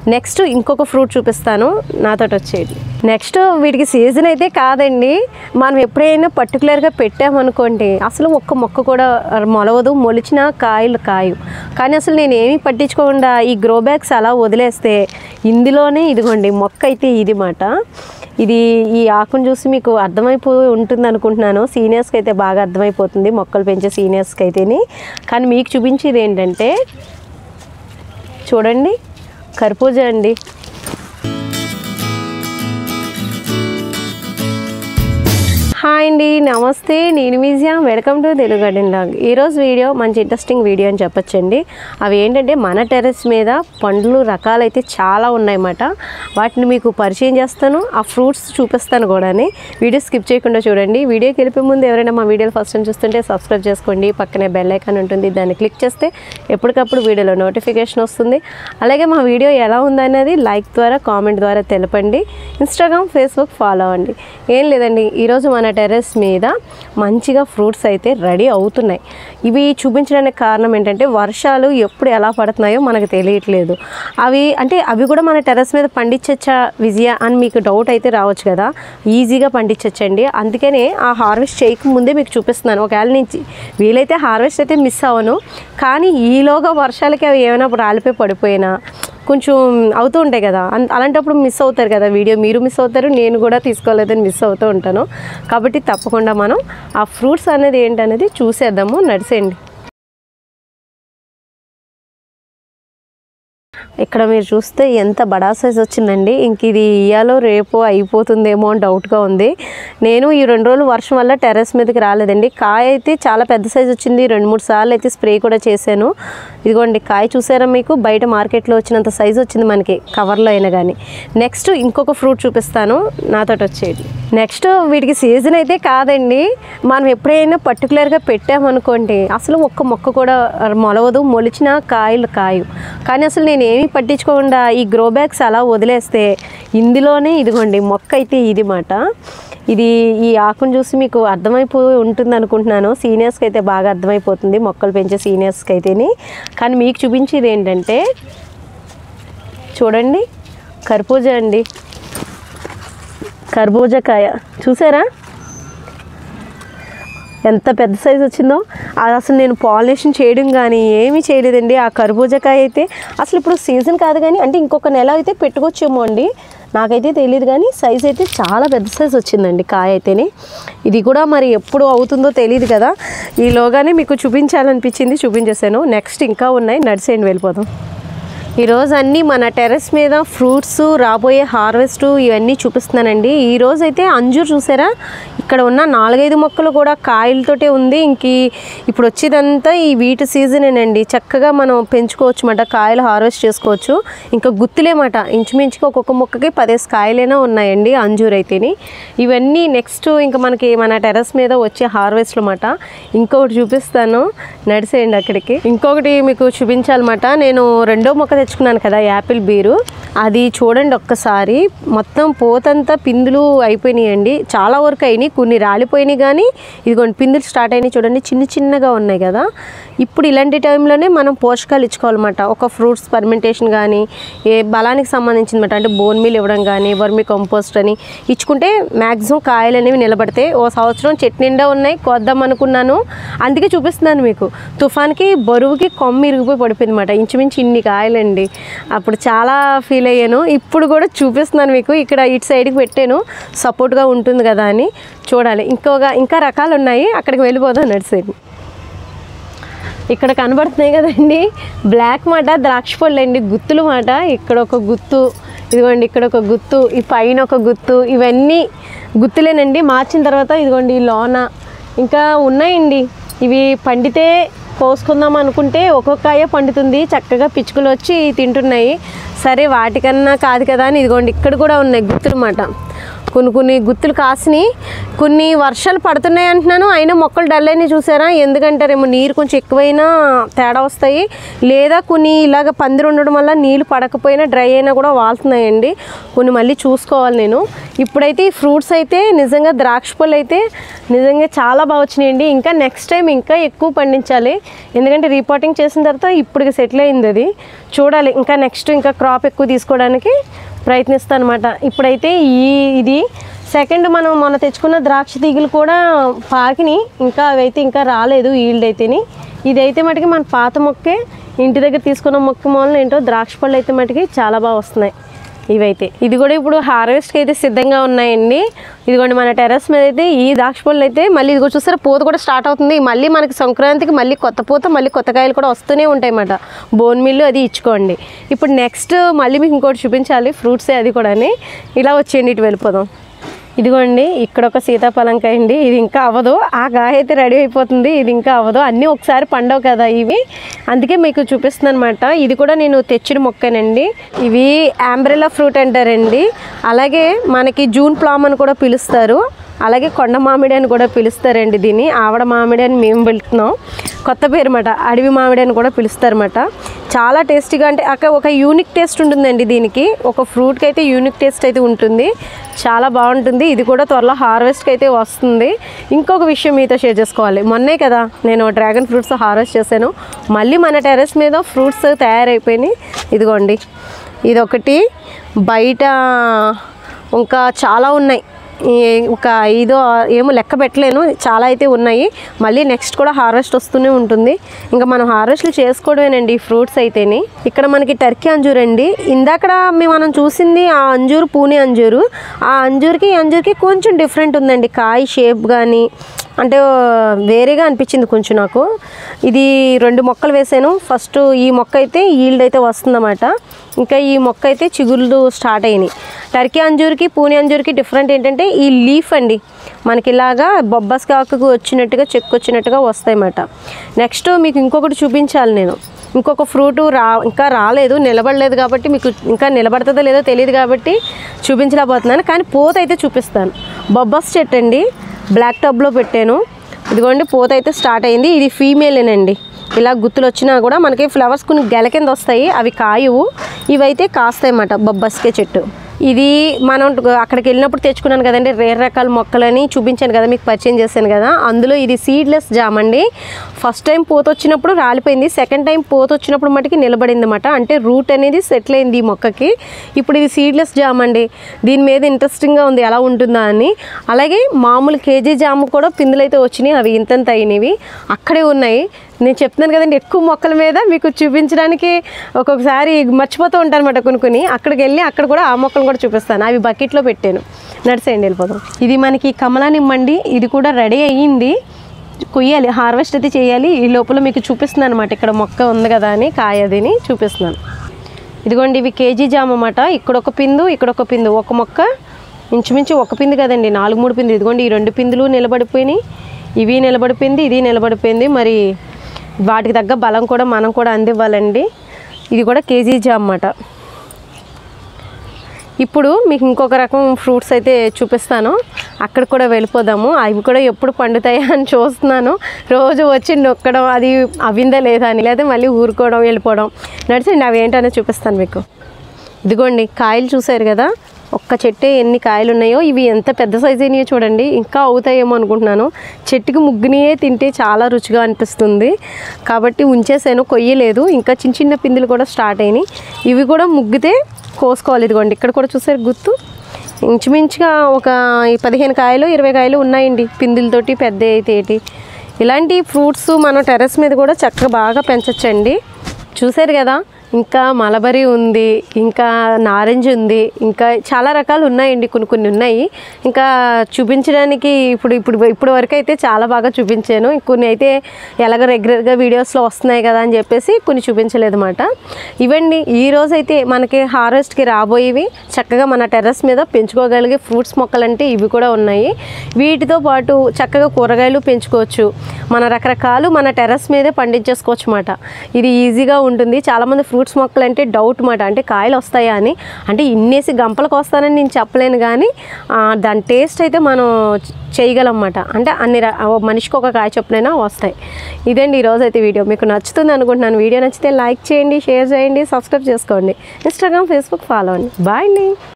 next ఇంకొక fruit చూపిస్తాను నాతో వచ్చేది నెక్స్ట్ వీటికి సీజన్ అయితే కాదండి మనం ఎప్పుడైనా పర్టికులర్గా పెట్టామనుకోండి అసలు ఒక్క మొక్క కూడా మొలవదు మొలిచిన కాయలు కాయు కానీ అసలు నేను ఏమీ పట్టించుకోకుండా ఈ గ్రో బ్యాగ్స్ అలా వదిలేస్తే ఇందులోనే ఇదిగోండి మొక్క అయితే ఇది మాట ఇది ఈ ఆకును చూసి మీకు అర్థమైపోయి ఉంటుంది అనుకుంటున్నాను సీనియర్స్కి అయితే బాగా అర్థమైపోతుంది మొక్కలు పెంచే సీనియర్స్కి అయితేని కానీ మీకు చూపించేది ఏంటంటే చూడండి కర్పూజ అండి హాయ్ అండి నమస్తే నేను మీజియా welcome to Telugu garden log ఈరోజు వీడియో మంచి ఇంట్రెస్టింగ్ వీడియో అని చెప్పొచ్చండి అవి ఏంటంటే మన టెర్రస్ మీద పండ్లు రకాలైతే చాలా ఉన్నాయన్నమాట వాటిని మీకు పరిచయం చేస్తాను ఆ ఫ్రూట్స్ చూపిస్తాను కూడా వీడియో స్కిప్ చేయకుండా చూడండి వీడియోకి వెళ్ళిపోయే ముందు ఎవరైనా మా వీడియోలు ఫస్ట్ టైం చూస్తుంటే సబ్స్క్రైబ్ చేసుకోండి పక్కనే బెల్ ఐకాన్ ఉంటుంది దాన్ని క్లిక్ చేస్తే ఎప్పటికప్పుడు వీడియోలో నోటిఫికేషన్ వస్తుంది అలాగే మా వీడియో ఎలా ఉందనేది లైక్ ద్వారా కామెంట్ ద్వారా తెలపండి ఇన్స్టాగ్రామ్ ఫేస్బుక్ ఫాలో అవ్వండి ఏం లేదండి ఈరోజు మన టెర్రస్ మీద మంచిగా ఫ్రూట్స్ అయితే రెడీ అవుతున్నాయి ఇవి చూపించడానికి కారణం ఏంటంటే వర్షాలు ఎప్పుడు ఎలా పడుతున్నాయో మనకు తెలియట్లేదు అవి అంటే అవి కూడా మన టెర్రస్ మీద పండించచ్చా విజయ అని మీకు డౌట్ అయితే రావచ్చు కదా ఈజీగా పండించచ్చండి అందుకనే ఆ హార్వెస్ట్ చేయక ముందే మీకు చూపిస్తున్నాను ఒకవేళ నుంచి వీలైతే హార్వెస్ట్ అయితే మిస్ అవ్వను కానీ ఈలోగా వర్షాలకి అవి ఏమైనా రాలిపోయి పడిపోయినా కొంచెం అవుతూ ఉంటాయి కదా అన్- అలాంటప్పుడు మిస్ అవుతారు కదా వీడియో మీరు మిస్ అవుతారు నేను కూడా తీసుకోలేదని మిస్ అవుతూ ఉంటాను కాబట్టి తప్పకుండా మనం ఆ ఫ్రూట్స్ అనేది ఏంటనేది చూసేద్దాము నడిసేయండి ఇక్కడ మీరు చూస్తే ఎంత బడా సైజ్ వచ్చిందండి ఇంక ఇది ఇయ్యాలో రేపు అయిపోతుందేమో అని డౌట్గా ఉంది నేను ఈ రెండు రోజులు వర్షం వల్ల టెర్రస్ మీదకి రాలేదండి కాయ అయితే చాలా పెద్ద సైజ్ వచ్చింది రెండు మూడు సార్లు అయితే స్ప్రే కూడా చేశాను ఇదిగోండి కాయ చూసారా మీకు బయట మార్కెట్లో వచ్చినంత సైజ్ వచ్చింది మనకి కవర్లో అయినా కానీ నెక్స్ట్ ఇంకొక ఫ్రూట్ చూపిస్తాను నాతో వచ్చేది నెక్స్ట్ వీటికి సీజన్ అయితే కాదండి మనం ఎప్పుడైనా పర్టికులర్గా పెట్టామనుకోండి అసలు ఒక్క మొక్క కూడా మొలవదు మొలిచిన కాయలు కాయు కానీ అసలు నేను ఏమీ పట్టించుకోకుండా ఈ గ్రో బ్యాగ్స్ అలా వదిలేస్తే ఇందులోనే ఇదిగోండి మొక్క అయితే ఇది మాట ఇది ఈ ఆకును చూసి మీకు అర్థమైపోయి ఉంటుంది అనుకుంటున్నాను సీనియర్స్కి అయితే బాగా అర్థమైపోతుంది మొక్కలు పెంచే సీనియర్స్కి అయితేని కానీ మీకు చూపించేది ఏంటంటే చూడండి కర్బూజ అండి కర్బూజకాయ చూసారా ఎంత పెద్ద సైజు వచ్చిందో అది అసలు నేను పాలినేషన్ చేయడం కానీ ఏమీ చేయలేదండి ఆ కర్బూజకాయ అయితే అసలు ఇప్పుడు సీజన్ కాదు కానీ అంటే ఇంకొక నెల అయితే పెట్టుకోవచ్చేమో అండి నాకైతే తెలియదు కానీ సైజ్ అయితే చాలా పెద్ద సైజ్ వచ్చిందండి కాయ అయితేనే ఇది కూడా మరి ఎప్పుడు అవుతుందో తెలియదు కదా ఈలోగానే మీకు చూపించాలనిపించింది చూపించేసాను నెక్స్ట్ ఇంకా ఉన్నాయి నడిచేయండి వెళ్ళిపోదాం ఈరోజు అన్నీ మన టెర్రస్ మీద ఫ్రూట్స్ రాబోయే హార్వెస్ట్ ఇవన్నీ చూపిస్తున్నానండి ఈరోజు అయితే అంజూర్ చూసారా ఇక్కడ ఉన్న నాలుగైదు మొక్కలు కూడా కాయలతోటే ఉంది ఇంక ఈ- ఇప్పుడు వచ్చేదంతా ఈ వీటి సీజనేనండి చక్కగా మనం పెంచుకోవచ్చు మాట కాయలు హార్వెస్ట్ చేసుకోవచ్చు ఇంకా గుత్తులేమాట ఇంచుమించుగా ఒక్కొక్క మొక్కకి పదేసి కాయలైనా ఉన్నాయండి అంజూర్ అయితేని ఇవన్నీ నెక్స్ట్ ఇంకా మనకి మన టెర్రస్ మీద వచ్చే హార్వెస్ట్లు మాట ఇంకొకటి చూపిస్తాను నడిసేయండి అక్కడికి ఇంకొకటి మీకు చూపించాలన్నమాట నేను రెండో మొక్క తెచ్చుకున్నాను కదా యాపిల్ బీరు అది చూడండి ఒక్కసారి మొత్తం పోతంతా పిందులు అయిపోయినాయండి చాలా వరకు అయినాయి కొన్ని రాలిపోయినాయి కానీ ఇదిగోండి పిందులు స్టార్ట్ అయినాయి చూడండి చిన్న చిన్నగా ఉన్నాయి కదా ఇప్పుడు ఇలాంటి టైంలోనే మనం పోషకాలు ఇచ్చుకోవాలన్నమాట ఒక ఫ్రూట్స్ పర్మెంటేషన్ కానీ ఏ బలానికి సంబంధించినమాట అంటే బోన్ మీల్ ఇవ్వడం కానీ వర్మి కంపోస్ట్ అని ఇచ్చుకుంటే మ్యాక్సిమం కాయలు అనేవి నిలబడతాయి ఓ సంవత్సరం చెట్టు నిండా ఉన్నాయి కొద్దాం అనుకున్నాను అందుకే చూపిస్తున్నాను మీకు తుఫాన్కి బరువుకి కొమ్మ ఇరిగిపోయి పడిపోయింది అనమాట ఇంచుమించు ఇన్ని కాయలండి అప్పుడు చాలా ఫీల్ అయ్యాను ఇప్పుడు కూడా చూపిస్తున్నాను మీకు ఇక్కడ ఇటు సైడ్కి పెట్టాను సపోర్ట్గా ఉంటుంది కదా అని చూడాలి ఇంకొక ఇంకా రకాలు ఉన్నాయి అక్కడికి వెళ్ళిపోదాం నడిసేది ఇక్కడ కనబడుతున్నాయి కదండి బ్లాక్ మాట ద్రాక్ష పళ్ళు అండి గుత్తులు మాట ఇక్కడ ఒక గుత్తు ఇదిగోండి ఇక్కడ ఒక గుత్తు ఈ పైన ఒక గుత్తు ఇవన్నీ గుత్తులేనండి మార్చిన తర్వాత ఇదిగోండి ఈ లోన ఇంకా ఉన్నాయండి ఇవి పండితే కోసుకుందాం అనుకుంటే ఒక్కొక్కాయ పండుతుంది చక్కగా పిచ్చుకలు వచ్చి తింటున్నాయి సరే వాటికన్నా కాదు కదా అని ఇదిగోండి ఇక్కడ కూడా ఉన్నాయి గుత్తులు మాట కొన్ని కొన్ని గుత్తులు కాసినాయి కొన్ని వర్షాలు పడుతున్నాయి అంటున్నాను అయినా మొక్కలు డల్ అయినాయి చూసారా ఎందుకంటారేమో నీరు కొంచెం ఎక్కువైనా తేడా వస్తాయి లేదా కొన్ని ఇలాగ పందిరి ఉండడం వల్ల నీళ్ళు పడకపోయినా డ్రై అయినా కూడా వాళ్తున్నాయండి కొన్ని మళ్ళీ చూసుకోవాలి నేను ఇప్పుడైతే ఈ ఫ్రూట్స్ అయితే నిజంగా ద్రాక్ష పళ్ళు అయితే నిజంగా చాలా బాగా వచ్చినాయండి ఇంకా నెక్స్ట్ టైం ఇంకా ఎక్కువ పండించాలి ఎందుకంటే రిపోర్టింగ్ చేసిన తర్వాత ఇప్పుడు సెటిల్ అయింది అది చూడాలి ఇంకా నెక్స్ట్ ఇంకా క్రాప్ ఎక్కువ తీసుకోవడానికి ప్రయత్నిస్తాను అనమాట ఇప్పుడైతే ఈ ఇది సెకండ్ మనం మొన్న తెచ్చుకున్న ద్రాక్ష తీగలు కూడా పాకిని ఇంకా అవైతే ఇంకా రాలేదు ఈల్డ్ అయితేని ఇదైతే మటుకి మన పాత మొక్కే ఇంటి దగ్గర తీసుకున్న మొక్క మూలన ఏంటో ద్రాక్ష పళ్ళు అయితే మటుకి చాలా బాగా వస్తున్నాయి ఇవైతే ఇది కూడా ఇప్పుడు హార్వెస్ట్కి అయితే సిద్ధంగా ఉన్నాయండి ఇదిగోండి మన టెర్రస్ మీద అయితే ఈ ద్రాక్ష పళ్ళు అయితే మళ్ళీ ఇదిగో చూసారా పూత కూడా స్టార్ట్ అవుతుంది మళ్ళీ మనకి సంక్రాంతికి మళ్ళీ కొత్త పూత మళ్ళీ కొత్త కాయలు కూడా వస్తూనే ఉంటాయి అన్నమాట బోన్ మిల్లు అది ఇచ్చుకోండి ఇప్పుడు నెక్స్ట్ మళ్ళీ మీకు ఇంకోటి చూపించాలి ఫ్రూట్సే అది కూడా ఇలా వచ్చేయండి ఇటు వెళ్ళిపోదాం ఇదిగోండి ఇక్కడ ఒక సీతాఫలంకాయ అండి ఇది ఇంకా అవ్వదు ఆ కాయ అయితే రెడీ అయిపోతుంది ఇది ఇంకా అవ్వదు అన్నీ ఒకసారి పండవు కదా ఇవి అందుకే మీకు చూపిస్తున్నాను అనమాట ఇది కూడా నేను తెచ్చిన మొక్కనండి ఇవి ఆంబ్రెలా ఫ్రూట్ అంటారండి అలాగే మనకి జూన్ ప్లామ్ అని కూడా పిలుస్తారు అలాగే కొండ మామిడి అని కూడా పిలుస్తారండి దీన్ని ఆవడ మామిడి అని మేము వెళ్తున్నాం కొత్త పేరు మాట అడవి మామిడి అని కూడా పిలుస్తారన్నమాట చాలా టేస్టీగా అంటే అక్కడ ఒక యూనిక్ టేస్ట్ ఉంటుందండి దీనికి ఒక ఫ్రూట్కి అయితే యూనిక్ టేస్ట్ అయితే ఉంటుంది చాలా బాగుంటుంది ఇది కూడా త్వరలో హార్వెస్ట్కి అయితే వస్తుంది ఇంకొక విషయం మీతో షేర్ చేసుకోవాలి మొన్నే కదా నేను డ్రాగన్ ఫ్రూట్స్ హార్వెస్ట్ చేశాను మళ్ళీ మన టెర్రస్ మీద ఫ్రూట్స్ తయారైపోయినాయి ఇదిగోండి ఇదొకటి బయట ఇంకా చాలా ఉన్నాయి ఈ ఒక ఐదో ఏమో లెక్క పెట్టలేను చాలా అయితే ఉన్నాయి మళ్ళీ నెక్స్ట్ కూడా హార్వెస్ట్ వస్తూనే ఉంటుంది ఇంకా మనం హార్వెస్ట్లు చేసుకోవడమేనండి ఈ ఫ్రూట్స్ అయితేని ఇక్కడ మనకి టర్కీ అంజూర్ అండి ఇందాకడ మేము మనం చూసింది ఆ అంజూరు పూణే అంజూరు ఆ అంజూర్కి ఈ అంజూర్కి కొంచెం డిఫరెంట్ ఉందండి కాయ షేప్ కానీ అంటే వేరేగా అనిపించింది కొంచెం నాకు ఇది రెండు మొక్కలు వేసాను ఫస్ట్ ఈ మొక్క అయితే ఈల్డ్ అయితే వస్తుందన్నమాట ఇంకా ఈ మొక్క అయితే చిగుళ్ళు స్టార్ట్ అయినాయి టర్కీ అంజూర్కి పూణె అంజూర్కి డిఫరెంట్ ఏంటంటే ఈ లీఫ్ అండి మనకి ఇలాగా బొబ్బస్ కాకుకు వచ్చినట్టుగా చెక్కు వచ్చినట్టుగా వస్తాయన్నమాట నెక్స్ట్ మీకు ఇంకొకటి చూపించాలి నేను ఇంకొక ఫ్రూట్ రా ఇంకా రాలేదు నిలబడలేదు కాబట్టి మీకు ఇంకా నిలబడుతుందో లేదో తెలియదు కాబట్టి చూపించలేకపోతున్నాను కానీ పూత అయితే చూపిస్తాను బొబ్బస్ చెట్టు అండి బ్లాక్ టబ్లో పెట్టాను ఇదిగోండి పూత అయితే స్టార్ట్ అయింది ఇది ఫీమేలేనండి ఇలా గుత్తులు వచ్చినా కూడా మనకి ఫ్లవర్స్ కొన్ని గెల కింద వస్తాయి అవి కాయవు ఇవైతే కాస్తాయి అన్నమాట బొబ్బస్కే చెట్టు ఇది మనం అక్కడికి వెళ్ళినప్పుడు తెచ్చుకున్నాను కదండి రేర్ రకాల మొక్కలని చూపించాను కదా మీకు పరిచయం చేశాను కదా అందులో ఇది సీడ్లెస్ జామ్ అండి ఫస్ట్ టైం పూత వచ్చినప్పుడు రాలిపోయింది సెకండ్ టైం పూత వచ్చినప్పుడు మటుకి నిలబడింది అనమాట అంటే రూట్ అనేది సెటిల్ అయింది ఈ మొక్కకి ఇప్పుడు ఇది సీడ్లెస్ జామ్ అండి దీని మీద ఇంట్రెస్టింగ్గా ఉంది ఎలా ఉంటుందా అని అలాగే మామూలు కేజీ జాము కూడా పిందులు అయితే వచ్చినాయి అవి ఇంతంత అయినవి అక్కడే ఉన్నాయి నేను చెప్తున్నాను కదండి ఎక్కువ మొక్కల మీద మీకు చూపించడానికి ఒక్కొక్కసారి మర్చిపోతూ ఉంటాను అనమాట కొన్ని కొన్ని అక్కడికి వెళ్ళి అక్కడ కూడా ఆ మొక్కలు కూడా చూపిస్తాను అవి బకెట్లో పెట్టాను నడిసేయండి వెళ్ళిపోదాం ఇది మనకి కమలా నిమ్మండి ఇది కూడా రెడీ అయ్యింది కొయ్యాలి హార్వెస్ట్ అయితే చేయాలి ఈ లోపల మీకు చూపిస్తున్నాను అనమాట ఇక్కడ మొక్క ఉంది కదా అని కాయదిని చూపిస్తున్నాను ఇదిగోండి ఇవి కేజీ జామ్ అన్నమాట ఇక్కడ ఒక పిందు ఇక్కడ ఒక పిందు ఒక మొక్క ఇంచుమించు ఒక పిందు కదండి నాలుగు మూడు పిందులు ఇదిగోండి ఈ రెండు పిందులు నిలబడిపోయినాయి ఇవి నిలబడిపోయింది ఇది నిలబడిపోయింది మరి వాటికి తగ్గ బలం కూడా మనం కూడా అందివ్వాలండి ఇది కూడా కేజీ జామ్ అన్నమాట ఇప్పుడు మీకు ఇంకొక రకం ఫ్రూట్స్ అయితే చూపిస్తాను అక్కడ కూడా వెళ్ళిపోదాము అవి కూడా ఎప్పుడు పండుతాయా అని చూస్తున్నాను రోజు వచ్చి నొక్కడం అది అవిందా లేదా అని లేదా మళ్ళీ ఊరుకోవడం వెళ్ళిపోవడం నడిచండి అవి ఏంటనే చూపిస్తాను మీకు ఇదిగోండి కాయలు చూసారు కదా ఒక్క చెట్టే ఎన్ని కాయలు ఉన్నాయో ఇవి ఎంత పెద్ద సైజు అయినాయో చూడండి ఇంకా అవుతాయేమో అనుకుంటున్నాను చెట్టుకి ముగ్గునియే తింటే చాలా రుచిగా అనిపిస్తుంది కాబట్టి ఉంచేసాను కొయ్యలేదు ఇంకా చిన్న చిన్న పిందులు కూడా స్టార్ట్ అయినాయి ఇవి కూడా ముగ్గితే కోసుకోవాలి ఇదిగోండి ఇక్కడ కూడా చూసారు గుర్తు ఇంచుమించుగా ఒక ఈ పదిహేను కాయలు ఇరవై కాయలు ఉన్నాయండి పిందులతోటి పెద్ద అయితే ఏంటి ఇలాంటి ఫ్రూట్స్ మనం టెర్రస్ మీద కూడా చక్కగా బాగా పెంచొచ్చండి చూసారు కదా ఇంకా మలబరీ ఉంది ఇంకా నారింజ ఉంది ఇంకా చాలా రకాలు ఉన్నాయండి కొన్ని కొన్ని ఉన్నాయి ఇంకా చూపించడానికి ఇప్పుడు ఇప్పుడు ఇప్పుడు వరకు అయితే చాలా బాగా చూపించాను కొన్ని అయితే ఎలాగ రెగ్యులర్గా వీడియోస్లో వస్తున్నాయి కదా అని చెప్పేసి కొన్ని చూపించలేదు అనమాట ఇవండి ఈ రోజు అయితే మనకి హార్వెస్ట్కి రాబోయేవి చక్కగా మన టెర్రస్ మీద పెంచుకోగలిగే ఫ్రూట్స్ మొక్కలు అంటే ఇవి కూడా ఉన్నాయి వీటితో పాటు చక్కగా కూరగాయలు పెంచుకోవచ్చు మన రకరకాలు మన టెర్రస్ మీదే పండించేసుకోవచ్చు అన్నమాట ఇది ఈజీగా ఉంటుంది చాలామంది ఫ్రూట్స్ మొక్కలు అంటే డౌట్ మాట అంటే కాయలు వస్తాయా అని అంటే ఇన్నేసి గంపలకు వస్తానని నేను చెప్పలేను కానీ ఆ, దాని టేస్ట్ అయితే మనం చేయగలం అన్నమాట అంటే అన్ని ర- ఓ మనిషికి ఒక కాయ చొప్పునైనా వస్తాయి ఇదండి ఈరోజు అయితే వీడియో మీకు నచ్చుతుంది అనుకుంటున్నాను వీడియో నచ్చితే లైక్ చేయండి షేర్ చేయండి సబ్స్క్రైబ్ చేసుకోండి ఇన్స్టాగ్రామ్ ఫేస్బుక్ ఫాలో అండి బాయ్ అండి